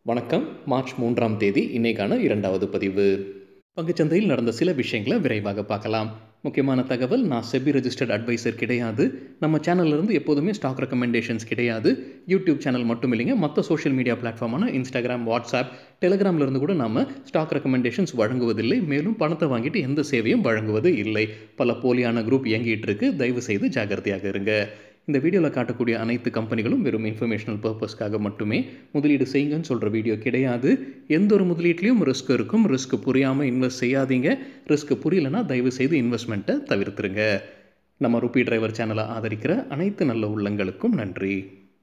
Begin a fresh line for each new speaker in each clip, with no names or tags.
வணக்கம் மார்ச் மூன்றாம் தேதி இன்னைக்கான இரண்டாவது பதிவு பங்குச்சந்தையில் நடந்த சில விஷயங்களை விரைவாக பார்க்கலாம் முக்கியமான தகவல் நான் செபி ரெஜிஸ்டர்ட் அட்வைசர் கிடையாது நம்ம சேனல்ல இருந்து எப்போதுமே ஸ்டாக் ரெக்கமெண்டேஷன்ஸ் கிடையாது யூடியூப் சேனல் மட்டும் இல்லைங்க மற்ற சோஷியல் மீடியா பிளாட்ஃபார்மான இன்ஸ்டாகிராம் வாட்ஸ்அப் டெலிகிராம்ல இருந்து கூட நம்ம ஸ்டாக் ரெக்கமெண்டேஷன்ஸ் வழங்குவதில்லை மேலும் பணத்தை வாங்கிட்டு எந்த சேவையும் வழங்குவது இல்லை பல போலியான குரூப் இயங்கிட்டு இருக்கு தயவு செய்து ஜாகிரதையாக இருங்க இந்த வீடியோவில் காட்டக்கூடிய அனைத்து கம்பெனிகளும் வெறும் இன்ஃபர்மேஷனல் பர்பஸ்க்காக மட்டுமே முதலீடு செய்யுங்கன்னு சொல்கிற வீடியோ கிடையாது எந்த ஒரு முதலீட்லையும் ரிஸ்க் இருக்கும் ரிஸ்க் புரியாமல் இன்வெஸ்ட் செய்யாதீங்க ரிஸ்க் புரியலனா தயவு செய்து இன்வெஸ்ட்மெண்ட்டை தவிர்த்துருங்க நம்ம ருபி டிரைவர் சேனலை ஆதரிக்கிற அனைத்து நல்ல உள்ளங்களுக்கும் நன்றி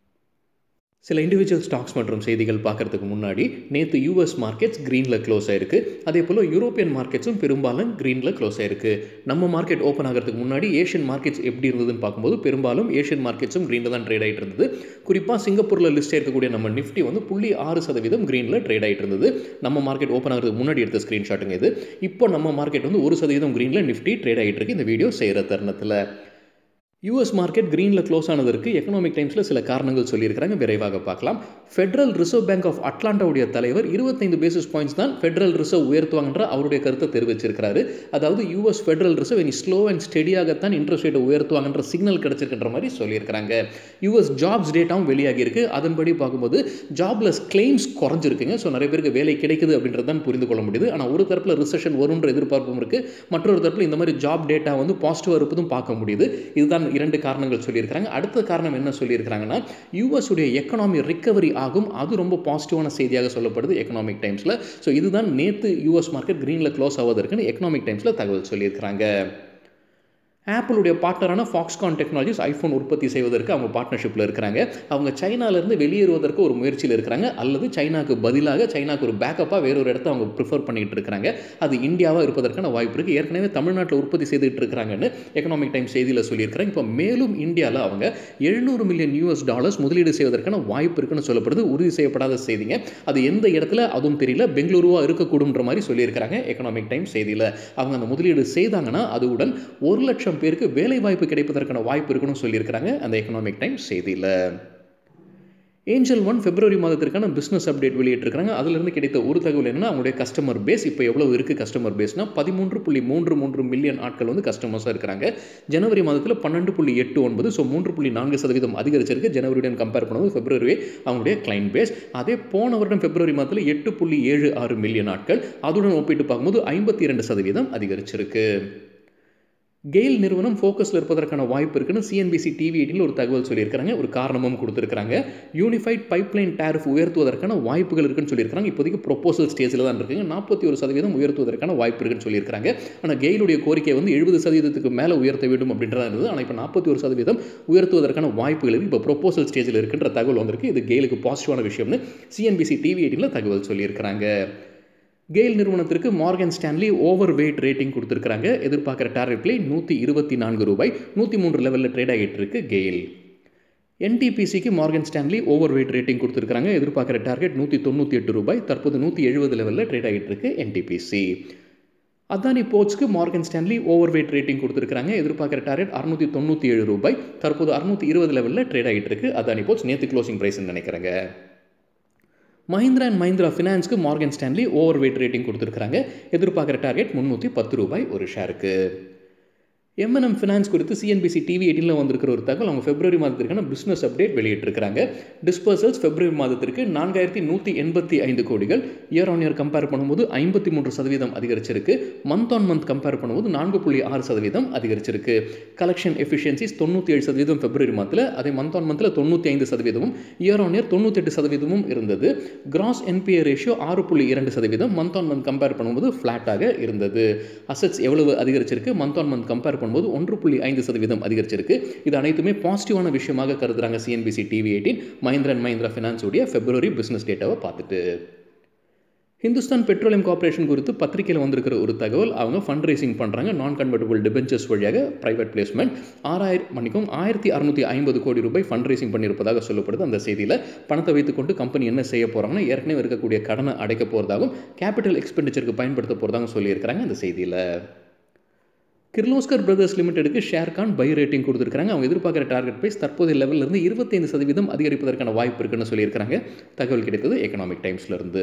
சில இண்டிவிஜுவல் ஸ்டாக்ஸ் மற்றும் செய்திகள் பார்க்கறதுக்கு முன்னாடி நேற்று யூஎஸ் மார்க்கெட்ஸ் க்ரீனில் க்ளோஸ் ஆயிருக்கு அதே போல் யூரோப்பியன் மார்க்கெட்ஸும் பெரும்பாலும் க்ரீனில் க்ளோஸ் ஆயிருக்கு நம்ம மார்க்கெட் ஓப்பன் ஆகிறதுக்கு முன்னாடி ஏஷியன் மார்க்கெட்ஸ் எப்படி இருந்ததுன்னு பார்க்கும்போது பெரும்பாலும் ஏஷியன் மார்க்கெட்ஸும் க்ரீனில் தான் ட்ரேட் ஆகிட்டு இருந்தது குறிப்பாக சிங்கப்பூரில் லிஸ்ட் இருக்கக்கூடிய நம்ம நிஃப்டி வந்து புள்ளி ஆறு சதவீதம் க்ரீனில் ட்ரேட் ஆகிட்டு இருந்தது நம்ம மார்க்கெட் ஓப்பன் ஆகிறதுக்கு முன்னாடி எடுத்த ஸ்க்ரீன்ஷாட்டுங்க இது இப்போ நம்ம மார்க்கெட் வந்து ஒரு சதவீதம் க்ரீனில் நிஃப்டி ட்ரேட் ஆகிட்டு இருக்கு இந்த வீடியோ செய்கிற தருணத்தில் யூஎஸ் மார்க்கெட் க்ரீனில் க்ளோஸ் ஆனதற்கு எக்கனாமிக் டைம்ஸில் சில காரணங்கள் சொல்லியிருக்கிறாங்க விரைவாக பார்க்கலாம் ஃபெடரல் ரிசர்வ் பேங்க் ஆஃப் அட்லாண்டாவுடைய தலைவர் இருபத்தைந்து பேசிஸ் பாயிண்ட்ஸ் தான் ஃபெடரல் ரிசர்வ் உயர்த்துவாங்கன்ற அவருடைய கருத்தை தெரிவிச்சிருக்கிறாரு அதாவது யூஎஸ் ஃபெடரல் ரிசர்வ் இனி ஸ்லோ அண்ட் ஸ்டெடியாகத்தான் இன்ட்ரெஸ்ட் ரேட்டை உயர்த்துவாங்கன்ற சிக்னல் கிடைச்சிருக்கின்ற மாதிரி சொல்லியிருக்கிறாங்க யூஎஸ் ஜாப்ஸ் டேட்டாவும் வெளியாகி இருக்கு அதன்படி பார்க்கும்போது ஜாப்லெஸ் கிளைம்ஸ் குறைஞ்சிருக்குங்க ஸோ நிறைய பேருக்கு வேலை கிடைக்குது அப்படின்றது தான் புரிந்து கொள்ள முடியுது ஆனால் ஒரு தரப்பில் ரிசெஷன் வரும்ன்ற எதிர்பார்ப்பும் இருக்குது மற்றொரு தரப்பில் இந்த மாதிரி ஜாப் டேட்டா வந்து பாசிட்டிவாக இருப்பதும் பார்க்க முடியுது இதுதான் இரண்டு காரணங்கள் சொல்லியிருக்கிறாங்க அடுத்த காரணம் என்ன சொல்லியிருக்கிறாங்கன்னா யூஎஸ் உடைய எக்கனாமி ரிக்கவரி ஆகும் அது ரொம்ப பாசிட்டிவான செய்தியாக சொல்லப்படுது எக்கனாமிக் டைம்ஸில் ஸோ இதுதான் நேற்று யூஎஸ் மார்க்கெட் க்ரீனில் க்ளோஸ் ஆவதற்குன்னு எக்கனாமிக் டைம்ஸில் தகவல் சொல்லியிருக்கிறாங்க ஆப்பிளுடைய பார்ட்னரான ஃபாக்ஸ்கான் டெக்னாலஜிஸ் ஐஃபோன் உற்பத்தி செய்வதற்கு அவங்க பார்ட்னர்ஷிப்பில் இருக்கிறாங்க அவங்க சைனாலேருந்து வெளியேறுவதற்கு ஒரு முயற்சியில் இருக்கிறாங்க அல்லது சைனாக்கு பதிலாக சைனாக்கு ஒரு பேக்கப்பாக வேறொரு இடத்த அவங்க ப்ரிஃபர் பண்ணிட்டு இருக்கிறாங்க அது இந்தியாவாக இருப்பதற்கான வாய்ப்பு இருக்குது ஏற்கனவே தமிழ்நாட்டில் உற்பத்தி செய்துட்டு இருக்கிறாங்கன்னு எக்கனாமிக் டைம் செய்தியில் சொல்லியிருக்கிறாங்க இப்போ மேலும் இந்தியாவில் அவங்க எழுநூறு மில்லியன் யூஎஸ் டாலர்ஸ் முதலீடு செய்வதற்கான வாய்ப்பு இருக்குன்னு சொல்லப்படுது உறுதி செய்யப்படாத செய்திங்க அது எந்த இடத்துல அதுவும் தெரியல பெங்களூருவா இருக்கக்கூடும்ன்ற மாதிரி சொல்லியிருக்கிறாங்க எக்கனாமிக் டைம் செய்தியில் அவங்க அந்த முதலீடு செய்தாங்கன்னா அதுவுடன் ஒரு லட்சம் பேருக்கு வேலை வாய்ப்பு கிடைப்பதற்கான வாய்ப்பு இருக்குன்னு சொல்லியிருக்கிறாங்க அந்த எக்கனாமிக் டைம் செய்தியில் ஏஞ்சல் ஒன் பிப்ரவரி மாதத்திற்கான பிஸ்னஸ் அப்டேட் வெளியிட்டிருக்காங்க அதுலேருந்து கிடைத்த ஒரு தகவல் என்னன்னா அவங்களுடைய கஸ்டமர் பேஸ் இப்போ எவ்வளோ இருக்குது கஸ்டமர் பேஸ்னா பதிமூன்று புள்ளி மூன்று மூன்று மில்லியன் ஆட்கள் வந்து கஸ்டமர்ஸாக இருக்கிறாங்க ஜனவரி மாதத்தில் பன்னெண்டு புள்ளி எட்டு ஒன்பது ஸோ மூன்று புள்ளி நான்கு சதவீதம் அதிகரிச்சிருக்கு ஜனவரியுடன் கம்பேர் பண்ணும்போது பிப்ரவரி அவங்களுடைய கிளைண்ட் பேஸ் அதே போன வருடம் பிப்ரவரி மாதத்தில் எட்டு புள்ளி ஏழு ஆறு மில்லியன் ஆட்கள் அதுடன் ஒப்பிட்டு பார்க்கும்போது ஐம்பத்தி இரண்டு சதவீதம் அதிகரிச்சிருக்கு கெயில் நிறுவனம் ஃபோக்கஸில் இருப்பதற்கான வாய்ப்பு இருக்குன்னு சிஎன்பிசி டிவி எயிட்டில் ஒரு தகவல் சொல்லியிருக்காங்க ஒரு காரணமும் கொடுத்துருக்காங்க யூனிஃபைட் பைப்லைன் டேரிஃப் உயர்த்துவதற்கான வாய்ப்புகள் இருக்குன்னு சொல்லியிருக்காங்க இப்போதைக்கு ப்ரொப்போசல் ஸ்டேஜில் தான் இருக்குங்க நாற்பத்தி ஒரு சதவீதம் உயர்த்துவதற்கான வாய்ப்பு இருக்குன்னு சொல்லியிருக்காங்க ஆனால் கெயிலுடைய கோரிக்கை வந்து எழுபது சதவீதத்துக்கு மேலே உயர்த்த வேண்டும் அப்படின்றதா இருந்தது ஆனால் இப்போ நாற்பத்தி ஒரு சதவீதம் உயர்த்துவதற்கான வாய்ப்புகள் இருக்குது இப்போ ப்ரொப்போசல் ஸ்டேஜில் இருக்கின்ற தகவல் வந்திருக்கு இது கெயிலுக்கு பாசிட்டிவான விஷயம்னு சிஎன்பிசி டிவி எயிட்டில் தகவல் சொல்லியிருக்கிறாங்க கெயில் நிறுவனத்திற்கு Morgan Stanley over weight rating கொடுத்துருக்காங்க எதிர்பார்க்குற டாரிஃப்லே நூற்றி இருபத்தி நான்கு ரூபாய் நூற்றி மூன்று லெவலில் ட்ரேட் ஆகிட்டு இருக்கு கெயில் என்டிபிசிக்கு Morgan Stanley over weight rating கொடுத்துருக்காங்க எதிர்பார்க்குற டார்கெட் நூற்றி தொண்ணூற்றி எட்டு ரூபாய் தற்போது நூற்றி எழுபது லெவலில் ட்ரேட் ஆகிட்டு இருக்கு என்டிபிசி அதானி போர்ட்ஸ்க்கு Morgan Stanley over weight rating கொடுத்துருக்காங்க எதிர்பார்க்குற டார்கெட் அறுநூற்றி தொண்ணூற்றி ஏழு ரூபாய் தற்போது அறுநூற்றி இருபது லெவலில் ட்ரேட் ஆகிட்டு இருக்கு அதானி போர்ட்ஸ் நேற்று க்ளோசிங் ப்ரைஸ்ன்னு நினைக்கிறேங்க மஹிந்திரா அண்ட் மஹிந்திரா ஃபினான்ஸ்க்கு Morgan Stanley over weight rating கொடுத்துருக்காங்க எதிர்பார்க்குற டார்கெட் முந்நூற்றி பத்து ரூபாய் ஒரு ஷேருக்கு எம்என்எம் ஃபினான்ஸ் குறித்து சிஎன்பிசி டிவி எயிட்டில் வந்திருக்கிற ஒரு தகவல் அவங்க பிப்ரவரி மாதத்திற்கான பிஸ்னஸ் அப்டேட் வெளியிட்டிருக்கிறாங்க டிஸ்பர்சல்ஸ் பிப்ரவரி மாதத்திற்கு நான்காயிரத்தி நூற்றி எண்பத்தி ஐந்து கோடிகள் இயர் ஆன் இயர் கம்பேர் பண்ணும்போது ஐம்பத்தி மூன்று சதவீதம் அதிகரிச்சிருக்கு மந்த் ஆன் மந்த் கம்பேர் பண்ணும்போது நான்கு புள்ளி ஆறு சதவீதம் அதிகரிச்சிருக்கு கலெக்ஷன் எஃபிஷியன்சிஸ் தொண்ணூற்றி ஏழு சதவீதம் பிப்ரவரி மாதத்தில் அதே மந்த் ஆன் மந்தில் தொண்ணூற்றி ஐந்து சதவீதமும் இயர் ஆன் இயர் தொண்ணூத்தெட்டு சதவீதமும் இருந்தது கிராஸ் என்பிஏ ரேஷியோ ஆறு புள்ளி இரண்டு சதவீதம் மந்த் ஆன் மந்த் கம்பேர் பண்ணும்போது ஃப்ளாட்டாக இருந்தது அசட்ஸ் எவ்வளவு அதிகரிச்சிருக்கு மந்த் ஆன் மந்த் கம்பேர் பண்ணும்போது ஒன்று புள்ளி ஐந்து சதவீதம் அதிகரிச்சிருக்கு இது அனைத்துமே பாசிட்டிவான விஷயமாக கருதுறாங்க சிஎன்பிசி டிவி எயிட்டின் மஹிந்திரா அண்ட் மஹிந்திரா ஃபினான்ஸுடைய பிப்ரவரி பிஸ்னஸ் டேட்டாவை பார்த்துட்டு ஹிந்துஸ்தான் பெட்ரோலியம் கார்பரேஷன் குறித்து பத்திரிகையில் வந்திருக்கிற ஒரு தகவல் அவங்க ஃபண்ட் ரைசிங் பண்ணுறாங்க நான் கன்வெர்டபுள் டிபெஞ்சர்ஸ் வழியாக ப்ரைவேட் பிளேஸ்மெண்ட் ஆறாயிரம் மணிக்கும் ஆயிரத்தி அறுநூற்றி ஐம்பது கோடி ரூபாய் ஃபண்ட் ரைசிங் பண்ணியிருப்பதாக சொல்லப்படுது அந்த செய்தியில் பணத்தை வைத்துக்கொண்டு கம்பெனி என்ன செய்ய போகிறாங்கன்னா ஏற்கனவே இருக்கக்கூடிய கடனை அடைக்க போகிறதாகவும் கேபிட்டல் எக்ஸ்பெண்டிச்சருக்கு பயன்படுத்த போகிறதாகவும் சொல்லியிருக்கிறாங்க அந்த செய்தியில் கிர்லோஸ்கர் பிரதர்ஸ் லிமிடெடுக்கு ஷேர் கான் பை ரேட்டிங் கொடுத்துருக்காங்க அவங்க எதிர்பார்க்குற டார்கெட் ப்ரைஸ் தற்போதைய லெவலில் இருந்து இருபத்தைந்து சதவீதம் அதிகரிப்பதற்கான வாய்ப்பு இருக்குன்னு சொல்லியிருக்காங்க தகவல் கிடைத்தது எக்கனாமிக் டைம்ஸ்லேருந்து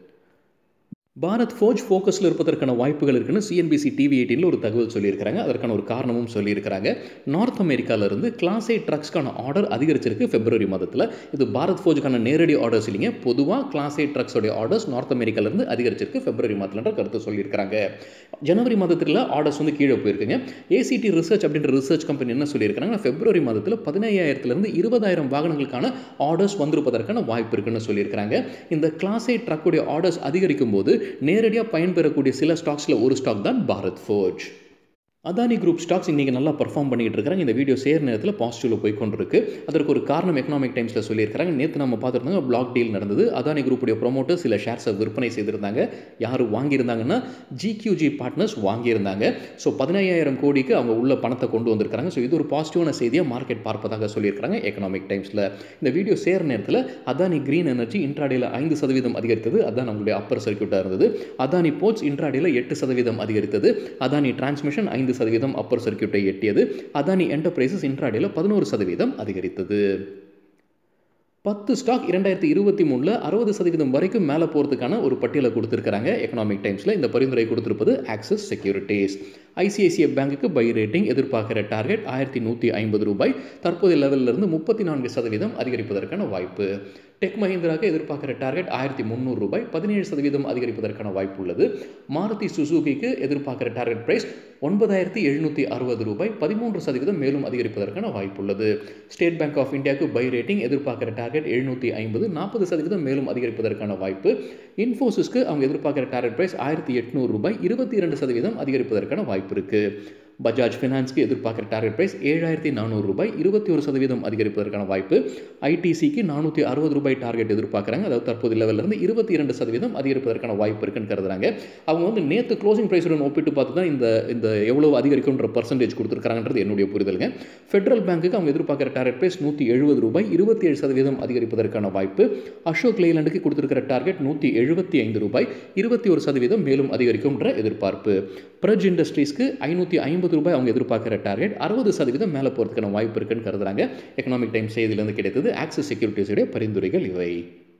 பாரத் ஃபோஜ் ஃபோக்கஸில் இருப்பதற்கான வாய்ப்புகள் இருக்குன்னு சிஎன்பிசி டிவி எயிட்டீனில் ஒரு தகவல் சொல்லியிருக்கிறாங்க அதற்கான ஒரு காரணமும் சொல்லியிருக்கிறாங்க நார்த் அமெரிக்காவிலிருந்து கிளாஸ் ஏ ட்ரக்ஸ்க்கான ஆர்டர் அதிகரிச்சிருக்கு பிப்ரவரி மாதத்தில் இது பாரத் ஃபோஜுக்கான நேரடி ஆர்டர்ஸ் இல்லைங்க பொதுவாக கிளாஸ் ஏ ட்ரக்ஸோடைய ஆர்டர்ஸ் நார்த் அமெரிக்காவிலிருந்து அதிகரிச்சிருக்கு பிப்ரவரி மாதத்துலன்ற கருத்து சொல்லியிருக்காங்க ஜனவரி மாதத்தில் ஆர்டர்ஸ் வந்து கீழே போயிருக்குங்க ஏசிடி ரிசர்ச் அப்படின்ற ரிசர்ச் கம்பெனி என்ன சொல்லியிருக்காங்க பிப்ரவரி மாதத்தில் பதினையாயிரத்துலேருந்து இருபதாயிரம் வாகனங்களுக்கான ஆர்டர்ஸ் வந்திருப்பதற்கான வாய்ப்பு இருக்குன்னு சொல்லியிருக்காங்க இந்த கிளாஸ் ஏ ட்ரக்குடைய ஆர்டர்ஸ் அதிகரிக்கும் போது நேரடியாக பயன்பெறக்கூடிய சில ஸ்டாக்ஸில் ஒரு ஸ்டாக் தான் Bharat forge Adani group stocks இன்றைக்கி நல்லா பர்ஃபார்ம் பண்ணிட்டு இருக்காங்க இந்த வீடியோ சேர் நேரத்தில் பாசிட்டிவில் போய் கொண்டிருக்கு அதற்கு ஒரு காரணம் எக்கனாமிக் டைம்ஸில் சொல்லியிருக்காங்க நேற்று நம்ம பார்த்துருந்தாங்க பிளாக் டீல் நடந்தது அதானி குரூப்புடைய ப்ரொமோட்டர் சில ஷேர்ஸை விற்பனை செய்திருந்தாங்க யார் வாங்கியிருந்தாங்கன்னா ஜிக்யூஜி பார்ட்னர்ஸ் வாங்கியிருந்தாங்க ஸோ பதினையாயிரம் கோடிக்கு அவங்க உள்ள பணத்தை கொண்டு வந்திருக்காங்க ஸோ இது ஒரு பாசிட்டிவான செய்தியாக மார்க்கெட் பார்ப்பதாக சொல்லியிருக்காங்க எக்கனாமிக் டைம்ஸில் இந்த வீடியோ சேர் நேரத்தில் அதானி க்ரீன் எனர்ஜி இன்ட்ராடேயில் ஐந்து சதவீதம் அதிகரித்தது அதான் நம்மளுடைய அப்பர் சர்க்கியூட்டாக இருந்தது அதானி போர்ட்ஸ் இன்ட்ராடேயில் எட்டு சதவீதம் அதிகரித்தது அதானி டிரான்ஸ்மிஷன் ஐந்து சதவீதம் அப்பர் சர்க்கியூட்டை எட்டியது அதானி என்டர்பிரைசஸ் இன்ட்ராடேல பதினோரு சதவீதம் அதிகரித்தது பத்து ஸ்டாக் இரண்டாயிரத்தி இருபத்தி மூணில் அறுபது சதவீதம் வரைக்கும் மேலே போகிறதுக்கான ஒரு பட்டியலை கொடுத்துருக்காங்க எக்கனாமிக் டைம்ஸில் இந்த பரிந்துரை கொடுத்திருப்பது ஆக்சிஸ் செக்யூரிட்டிஸ் ஐசிஐசிஐ பேங்குக்கு பை ரேட்டிங் எதிர்பார்க்கிற டார்கெட் ஆயிரத்தி நூற்றி ஐம்பது ரூபாய் தற்போதைய லெவலிலிருந்து முப்பத்தி நான்கு சதவீதம் அதிகரிப்பதற்கான வாய்ப்பு டெக் மஹிந்திராக்கு எதிர்பார்க்கிற டார்கெட் ஆயிரத்தி முந்நூறு ரூபாய் பதினேழு சதவீதம் அதிகரிப்பதற்கான வாய்ப்பு உள்ளது மாருதி சுசுகிக்கு எதிர்பார்க்கிற டார்கெட் பிரைஸ் ஒன்பதாயிரத்தி எழுநூற்றி அறுபது ரூபாய் பதிமூன்று சதவீதம் மேலும் அதிகரிப்பதற்கான வாய்ப்பு உள்ளது ஸ்டேட் பேங்க் ஆஃப் இந்தியாவுக்கு பை ரேட்டிங் எதிர்பார்க்கிற டார்கெட் எழுநூற்றி ஐம்பது நாற்பது சதவீதம் மேலும் அதிகரிப்பதற்கான வாய்ப்பு இன்ஃபோசிஸ்க்கு அவங்க எதிர்பார்க்கிற டார்கெட் பிரைஸ் ஆயிரத்தி எட்நூறு ரூபாய் இருபத்தி இரண்டு சதவீதம் அதிகரிப்பதற்கான வாய்ப்பு இருக்குது பஜாஜ் ஃபினான்ஸ்க்கு எதிர்பார்க்குற டார்கெட் ப்ரைஸ் ஏழாயிரத்தி நானூறு ரூபாய் இருபத்தி ஒரு சதவீதம் அதிகரிப்பதற்கான வாய்ப்பு ஐடிசிக்கு நானூற்றி அறுபது ரூபாய் டார்கெட் எதிர்பார்க்குறாங்க அதாவது தற்போது லெவலிருந்து இருபத்தி இரண்டு சதவீதம் அதிகரிப்பதற்கான வாய்ப்பு இருக்குன்னு கருதுறாங்க அவங்க வந்து நேற்று க்ளோசிங் ப்ரைஸுடன் ஒப்பிட்டு பார்த்து தான் இந்த இந்த எவ்வளோ அதிகரிக்கும்ன்ற பர்சன்டேஜ் கொடுத்துருக்காங்கன்றது என்னுடைய புரிதலுங்க ஃபெட்ரல் பேங்க்குக்கு அவங்க எதிர்பார்க்குற டார்கெட் ப்ரைஸ் நூற்றி எழுபது ரூபாய் இருபத்தி ஏழு சதவீதம் அதிகரிப்பதற்கான வாய்ப்பு அசோக் லேலண்டுக்கு கொடுத்துருக்கிற டார்கெட் நூற்றி எழுபத்தி ஐந்து ரூபாய் இருபத்தி ஒரு சதவீதம் மேலும் அதிகரிக்கும்ன்ற எதிர்பார்ப்பு பிரஜ் இண்டஸ்ட்ரீஸ்க்கு ஐநூற்றி ஐம்பது ரூபாய் அவங்க எதிர்பார்க்குற டார்கெட் அறுபது சதவீதம் மேலே போகிறதுக்கான வாய்ப்பு இருக்குன்னு கருதுறாங்க எக்கனாமிக் டைம்ஸ் செய்தியிலிருந்து கிடைத்தது ஆக்சிஸ் செக்யூரிட்டிஸுடைய பரிந்துரைகள் இவை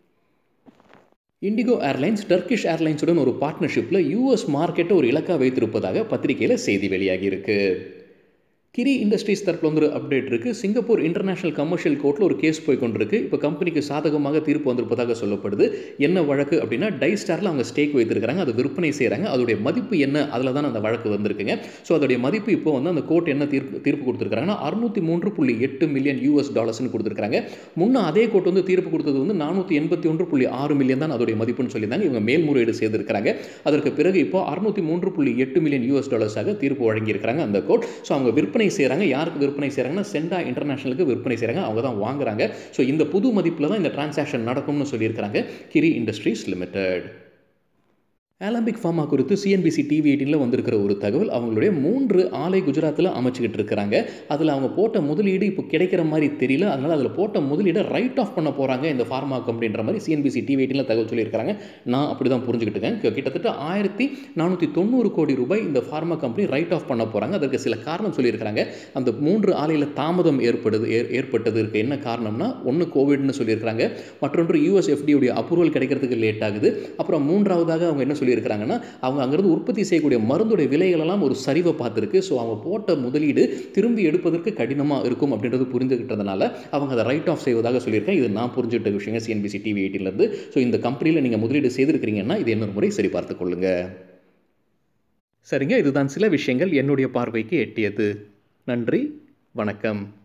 இண்டிகோ ஏர்லைன்ஸ் டர்கிஷ் ஏர்லைன்ஸுடன் ஒரு பார்ட்னர்ஷிப்பில் யூஎஸ் மார்க்கெட்டை ஒரு இலக்காக வைத்திருப்பதாக பத்திரிகையில் செய்தி வெளியாகி இருக்கு கிரி இண்டஸ்ட்ரீஸ் தரப்பில் வந்து ஒரு அப்டேட் இருக்குது சிங்கப்பூர் இன்டர்நேஷனல் கமர்ஷியல் கோர்ட்டில் ஒரு கேஸ் போய் கொண்டிருக்கு இப்போ கம்பெனிக்கு சாதகமாக தீர்ப்பு வந்திருப்பதாக சொல்லப்படுது என்ன வழக்கு அப்படின்னா டை ஸ்டாரில் அவங்க ஸ்டேக் வைத்திருக்கிறாங்க அது விற்பனை செய்கிறாங்க அதோடைய மதிப்பு என்ன அதில் தான் அந்த வழக்கு வந்திருக்குங்க ஸோ அதோடைய மதிப்பு இப்போ வந்து அந்த கோர்ட் என்ன தீர்ப்பு தீர்ப்பு கொடுத்துருக்காங்கன்னா அறுநூற்றி மூன்று புள்ளி எட்டு மில்லியன் யூஎஸ் டாலர்ஸ்னு கொடுத்துருக்காங்க முன்னே அதே கோர்ட் வந்து தீர்ப்பு கொடுத்தது வந்து நானூற்றி எண்பத்தி ஒன்று புள்ளி ஆறு மில்லியன் தான் அதோடைய மதிப்புன்னு சொல்லியிருந்தாங்க இவங்க மேல்முறையீடு செய்திருக்கிறாங்க அதற்கு பிறகு இப்போ அறுநூற்றி மூன்று புள்ளி எட்டு மில்லியன் யூஎஸ் டாலர்ஸாக தீர்ப்பு வழங்கியிருக்கிறாங்க அந்த கோர்ட் ஸோ அவங்க விற்பனை விற்பனை செய்கிறாங்க யாருக்கு விற்பனை செய்கிறாங்கன்னா சென்டா இன்டர்நேஷனலுக்கு விற்பனை செய்கிறாங்க அவங்க தான் வாங்குறாங்க ஸோ இந்த புது மதிப்பில் தான் இந்த டிரான்சாக்ஷன் நடக்கும்னு சொல்லியிருக்கிறாங்க Giri industries limited Alembic pharma குறித்து சிஎன்பிசி டிவி எயிட்டீனில் வந்திருக்கிற ஒரு தகவல் அவங்களுடைய மூன்று ஆலை குஜராத்தில் அமைச்சிக்கிட்டு இருக்கிறாங்க அதில் அவங்க போட்ட முதலீடு இப்போ கிடைக்கிற மாதிரி தெரியல அதனால் அதில் போட்ட முதலீடை ரைட் ஆஃப் பண்ண போகிறாங்க இந்த ஃபார்மா கம்பெனின்ற மாதிரி சிஎன்பிசி டிவி எயிட்டீனில் தகவல் சொல்லியிருக்காங்க நான் அப்படி தான் புரிஞ்சுக்கிட்டுருக்கேன் கிட்டத்தட்ட ஆயிரத்தி நானூற்றி தொண்ணூறு கோடி ரூபாய் இந்த ஃபார்மா கம்பெனி ரைட் ஆஃப் பண்ண போகிறாங்க அதற்கு சில காரணம் சொல்லியிருக்கிறாங்க அந்த மூன்று ஆலையில் தாமதம் ஏற்படுது ஏற்பட்டது இருக்குது என்ன காரணம்னா ஒன்று கோவிட்னு சொல்லியிருக்கிறாங்க மற்றொன்று யூஎஸ்எஃப்டியுடைய அப்ரூவல் கிடைக்கிறதுக்கு லேட் ஆகுது அப்புறம் மூன்றாவதாக அவங்க என்ன சொல்லி சொல்லியிருக்கிறாங்கன்னா அவங்க அங்கேருந்து உற்பத்தி செய்யக்கூடிய மருந்துடைய விலைகளெல்லாம் ஒரு சரிவை பார்த்துருக்கு ஸோ அவங்க போட்ட முதலீடு திரும்பி எடுப்பதற்கு கடினமாக இருக்கும் அப்படின்றது புரிந்துகிட்டதுனால அவங்க அதை ரைட் ஆஃப் செய்வதாக சொல்லியிருக்கேன் இது நான் புரிஞ்சுக்கிட்ட விஷயங்க சிஎன்பிசி டிவி எயிட்டிலேருந்து ஸோ இந்த கம்பெனியில் நீங்கள் முதலீடு செய்திருக்கிறீங்கன்னா இது இன்னொரு முறை சரி பார்த்து கொள்ளுங்க சரிங்க இதுதான் சில விஷயங்கள் என்னுடைய பார்வைக்கு எட்டியது நன்றி வணக்கம்